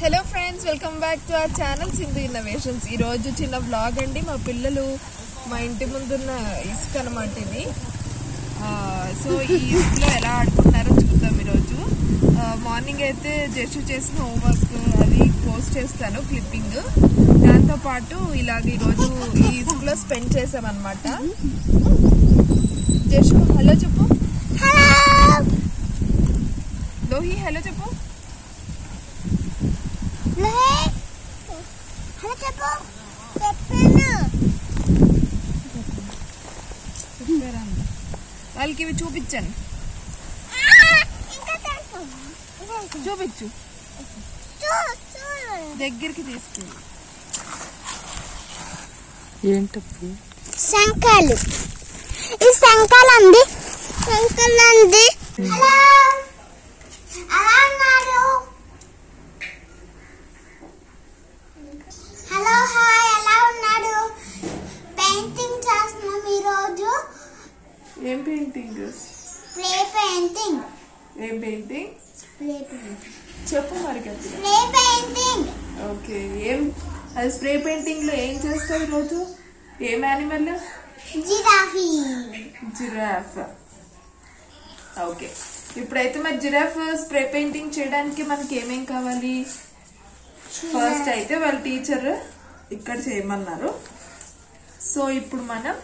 Hello friends welcome back to our channel Sindhu innovations ఈ రోజు చిన్న బ్లాగ్ అండి మా పిల్లలు మా ఇంటి ముందున్న ఇసుక అనమాట ఇది ఆ, సో ఈ ఇసుకలో ఎలా ఆడుకుంటున్నారో చూద్దాం ఈరోజు మార్నింగ్ అయితే జస్ట్ చేసిన హోంవర్క్ అది పోస్ట్ చేస్తాను క్లిప్పింగ్ దాంతో పాటు ఇలాగ ఈరోజు ఈ ఇసుకలో స్పెండ్ చేసామన్నమాట జస్ట్ హలో చెప్పు లోహి హలో చెప్పు హలో చెప్పు చెప్పాను వాళ్ళకి ఇవి చూపించాను ఇంకా తెలుసు చూపించు చూ చూ దగ్గరికి తీసుకెళ్ళి ఏంటప్పుడు శంఖాలు ఈ శంఖాలు అంది శంఖాలు అంది హలో ఎలా ఉన్నారు హలో హాయ్ ఎలా ఉన్నారు పెయింటింగ్ చేస్తున్నాం ఈరోజు ఏం పెయింటింగ్ ప్లే పెయింటింగ్ ఏం పెయింటింగ్ ప్లే పెయింటింగ్ చెప్పు మరి గట్టిగా ప్లే పెయింటింగ్ ఓకే ఏం అది స్ప్రే పెయింటింగ్ లో ఏం చేస్తావు ఈరోజు ఏం యానిమల్ జిరాఫీ జిరాఫ్ ఓకే ఇప్పుడైతే మరి జిరాఫ్ స్ప్రే పెయింటింగ్ చేయడానికి మనకి ఏమేం కావాలి ఫస్ట్ అయితే వాళ్ళ టీచర్ ఇక్కడ చేయమన్నారు సో ఇప్పుడు మనం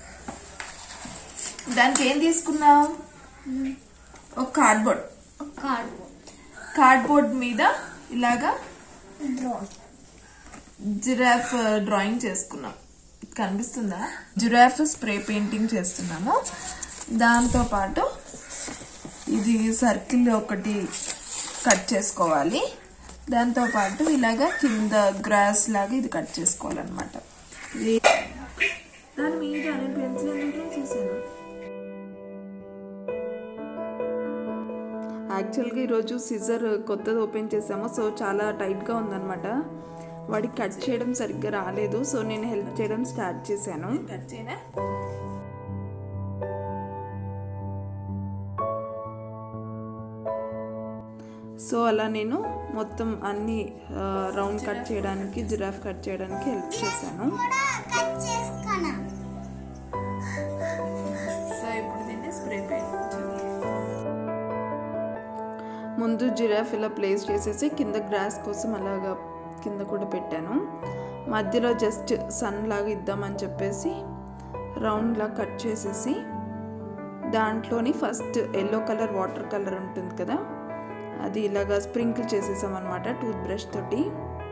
దానికి ఏం తీసుకున్నాం ఒక కార్డ్బోర్డ్ కార్డు కార్డ్బోర్డ్ మీద ఇలాగా డ్రా జిరాఫ్ డ్రాయింగ్ చేసుకున్నాం కనిపిస్తుందా జిరాఫ్ స్ప్రే పెయింటింగ్ చేస్తున్నాము దాంతో పాటు ఇది సర్కిల్ ఒకటి కట్ చేసుకోవాలి దాంతో పాటు ఇలాగా కింద గ్రాస్ లాగా ఇది కట్ చేసుకోవాలన్నమాట ఇది దాని మీద నేను పెన్సిల్ ఎందుకు చూసాను యాక్చువల్గా ఈరోజు సిజర్ కొత్తది ఓపెన్ చేసాము సో చాలా టైట్గా ఉందన్నమాట వాడికి కట్ చేయడం సరిగ్గా రాలేదు సో నేను హెల్ప్ చేయడం స్టార్ట్ చేశాను కట్ చేయనా సో అలా నేను మొత్తం అన్ని రౌండ్ కట్ చేయడానికి జిరాఫ్ కట్ చేయడానికి హెల్ప్ చేశాను కూడా కట్ చేసుకున్నా సో ఇప్పుడు దీన్ని స్ప్రే పెయింట్ ముందు జిరాఫ్ ఇలా ప్లేస్ చేసేసి కింద గ్రాస్ కోసం అలాగా కింద కూడా పెట్టాను మధ్యలో జస్ట్ సన్ లాగా ఇద్దామని చెప్పేసి రౌండ్ లా కట్ చేసేసి దాంట్లోని first yellow colour water colour ఉంటుంది కదా అది ఇలాగా స్ప్రింకిల్ చేసేసాం అనమాట టూత్ బ్రష్ తోటి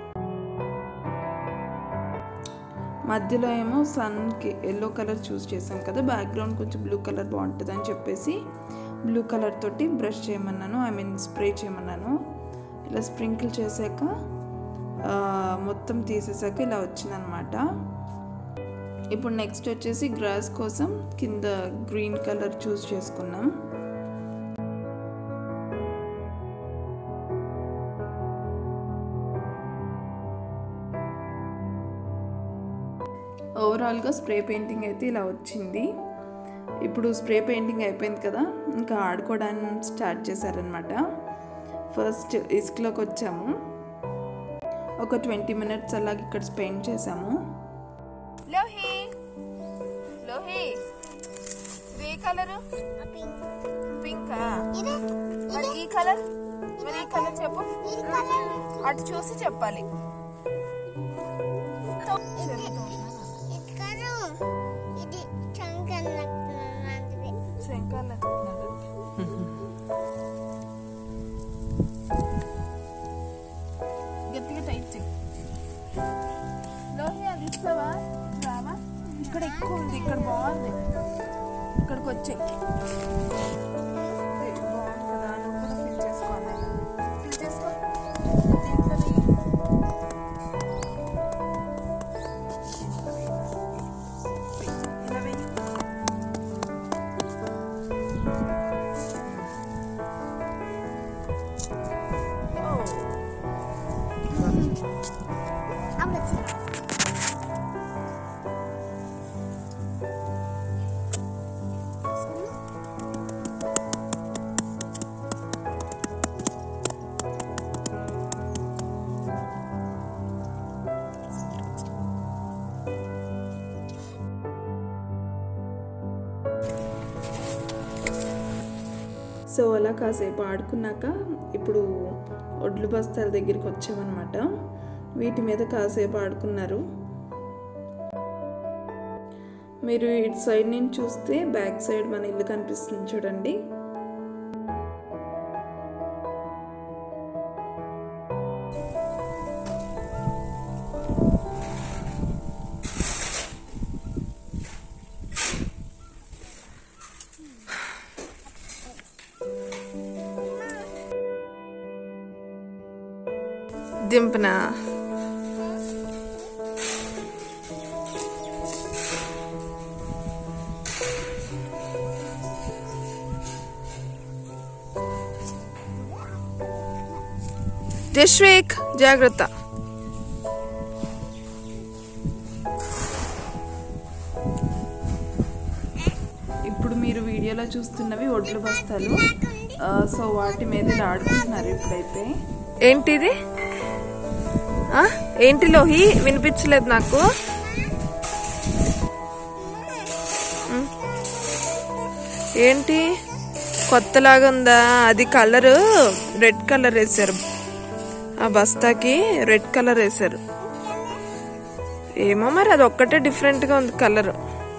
మధ్యలో ఏమో సన్కి ఎల్లో కలర్ చూస్ చేసాం కదా బ్యాక్గ్రౌండ్ కొంచెం బ్లూ కలర్ బాగుంటుంది అని చెప్పేసి బ్లూ కలర్ తోటి బ్రష్ చేయమన్నాను ఐ మీన్ స్ప్రే చేయమన్నాను ఇలా స్ప్రింకిల్ చేశాక ఆ, మొత్తం తీసేసాక ఇలా వచ్చిందనమాట ఇప్పుడు నెక్స్ట్ వచ్చేసి గ్రాస్ కోసం కింద గ్రీన్ కలర్ చూస్ చేసుకున్నాం ఓవరాల్గా స్ప్రే పెయింటింగ్ అయితే ఇలా వచ్చింది ఇప్పుడు స్ప్రే పెయింటింగ్ అయిపోయింది కదా ఇంకా ఆడుకోవడానికి స్టార్ట్ చేశారనమాట ఫస్ట్ ఇసుకలోకి వచ్చాము ఒక ట్వంటీ మినిట్స్ అలాగ ఇక్కడ స్పెండ్ చేసాము లోహి లోహి ఏ కలర్ పింకా ఇది మరి ఈ కలర్ మరి ఈ కలర్ చెప్పు ఇది కలర్ అటు చూసి చెప్పాలి ఇది కలర్ ఇది చంకన్ లాంటిది శంకర్ గట్టిగా టైట్ చెయ్యి లోహి అది ఇస్తావా రావా ఇక్కడ ఎక్కువ ఉంది ఇక్కడ బాగుంది ఇక్కడికి వచ్చాయి బాగుంది కదా నువ్వు కూడా ఫిల్ చేసుకోవాలి ఫిల్ చేసుకో దీంట్లో వెయ్యి. దీంట్లో వెయ్యి. ఇలా వెయ్యి అవ్వచ్చు సో అలా కాసేపు ఆడుకున్నాక ఇప్పుడు ఒడ్లు బస్తాల దగ్గరికి వచ్చామన్నమాట వీటి మీద కాసేపు ఆడుకున్నారు మీరు ఇటు సైడ్ నుంచి చూస్తే బ్యాక్ సైడ్ మన ఇల్లు కనిపిస్తుంది చూడండి దింపనా జస్విక్ జాగ్రత్త ఇప్పుడు మీరు వీడియోలో చూస్తున్నవి ఒడ్లు బస్తాలు ఆ, సో వాటి మీద ఇలా ఆడుకుంటున్నారు ఇప్పుడైతే ఏంటిది ఆ? ఏంటి లోహి వినిపించలేదు నాకు ఉమ్. ఏంటి కొత్తలాగా ఉందా అది కలర్ రెడ్ కలర్ వేసారు ఆ బస్తాకి రెడ్ కలర్ వేసారు ఏమో మరి అది ఒక్కటే డిఫరెంట్ గా ఉంది కలర్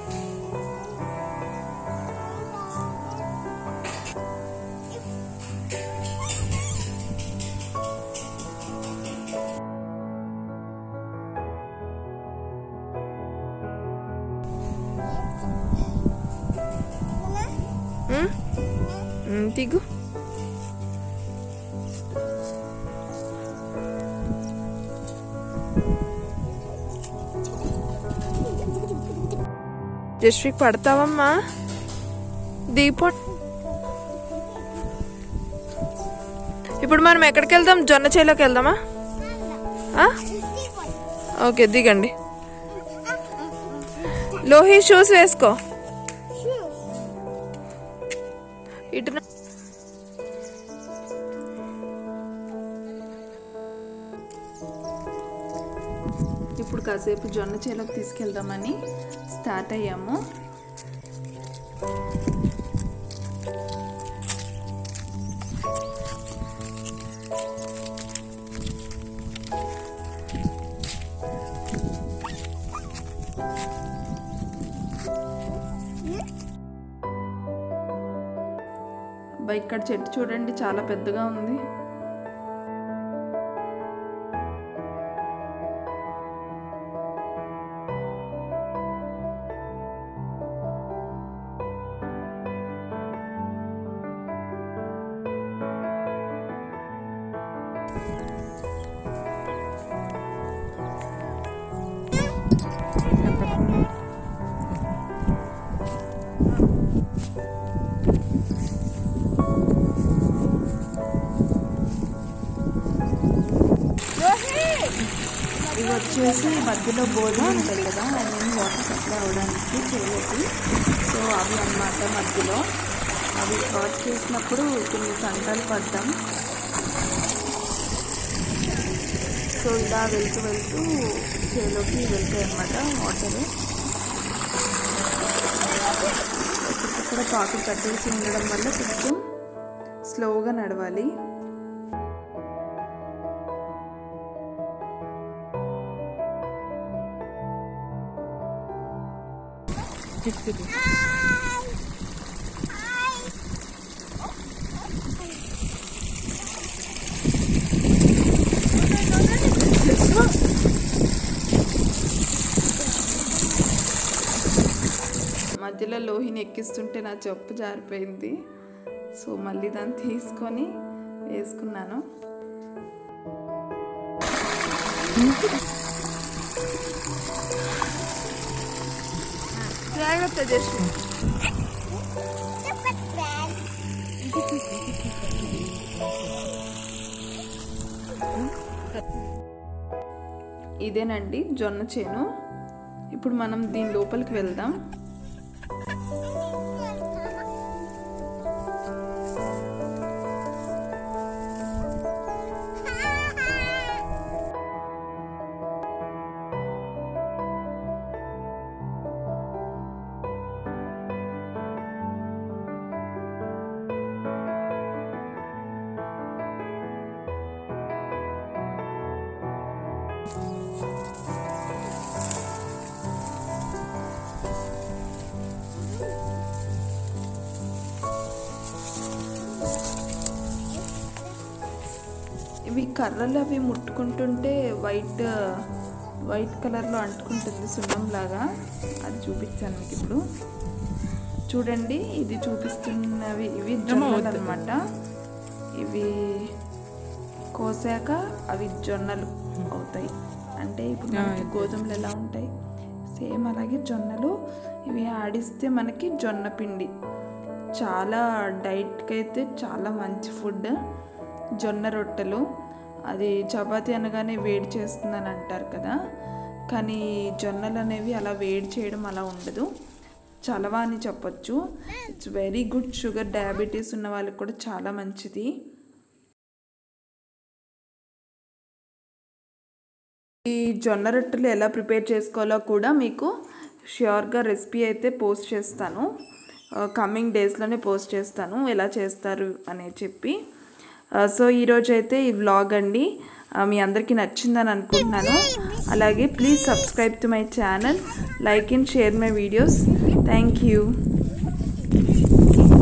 దిగు జస్విక్ పడతావమ్మా దీపో ఇప్పుడు మనం ఎక్కడికి వెళ్దాం జొన్న చేలోకి వెళ్దామా ఆ? ఓకే దిగండి లోహి షూస్ వేసుకో ఇటు రా. ఇప్పుడు కాసేపు జొన్న చేలోకి తీసుకెళ్దామని స్టార్ట్ అయ్యాము అబ్బా, ఇక్కడ చెట్టు చూడండి చాలా పెద్దగా ఉంది ఇవి వచ్చేసి మధ్యలో బోర్డు ఉంటుంది కదా ఐ మీన్ వాటర్ సప్లై అవ్వడానికి చేయలేదు సో అవి అన్నమాట మధ్యలో అవి క్రాస్ చేసినప్పుడు కొన్ని తంటాలు పడ్డాం సో ఇలా వెళ్తూ వెళ్తూ చేలోకి వెళ్తాయి అన్నమాట వాటర్ ఇక్కడ పాకు కట్టేసి ఉండడం వల్ల కొంచెం స్లోగా నడవాలి మధ్యలో లోహిని ఎక్కిస్తుంటే నా చెప్పు జారిపోయింది సో మళ్ళీ దాన్ని తీసుకొని వేసుకున్నాను జాగ్రత్త చేసి ఇదేనండి జొన్న చేను ఇప్పుడు మనం దీని లోపలికి వెళ్దాం ఇవి కర్రలు అవి ముట్టుకుంటుంటే వైట్ వైట్ కలర్లో అంటుకుంటుంది సున్నంలాగా అది చూపించాను మీకు ఇప్పుడు చూడండి ఇది చూపిస్తున్నవి ఇవి జొన్నలు అనమాట ఇవి కోసాక అవి జొన్నలు అవుతాయి అంటే ఇప్పుడు మనకి గోధుమలు ఎలా ఉంటాయి సేమ్ అలాగే జొన్నలు ఇవి ఆడిస్తే మనకి జొన్న పిండి చాలా డైట్కి అయితే చాలా మంచి ఫుడ్ జొన్న రొట్టెలు అది చపాతీ అనగానే వేడి చేస్తుందని అంటారు కదా కానీ జొన్నలు అనేవి అలా వేడి చేయడం అలా ఉండదు చలవా అని చెప్పొచ్చు it's very good sugar diabetes ఉన్న వాళ్ళకి కూడా చాలా మంచిది ఈ జొన్న రొట్టెలు ఎలా ప్రిపేర్ చేసుకోవాలో కూడా మీకు ష్యూర్గా రెసిపీ అయితే పోస్ట్ చేస్తాను కమింగ్ డేస్లోనే పోస్ట్ చేస్తాను ఎలా చేస్తారు అని చెప్పి సో ఈరోజు అయితే ఈ వ్లాగ్ అండి ఆ, మీ అందరికీ నచ్చిందని అనుకుంటున్నాను అలాగే please subscribe to my channel like and share my videos thank you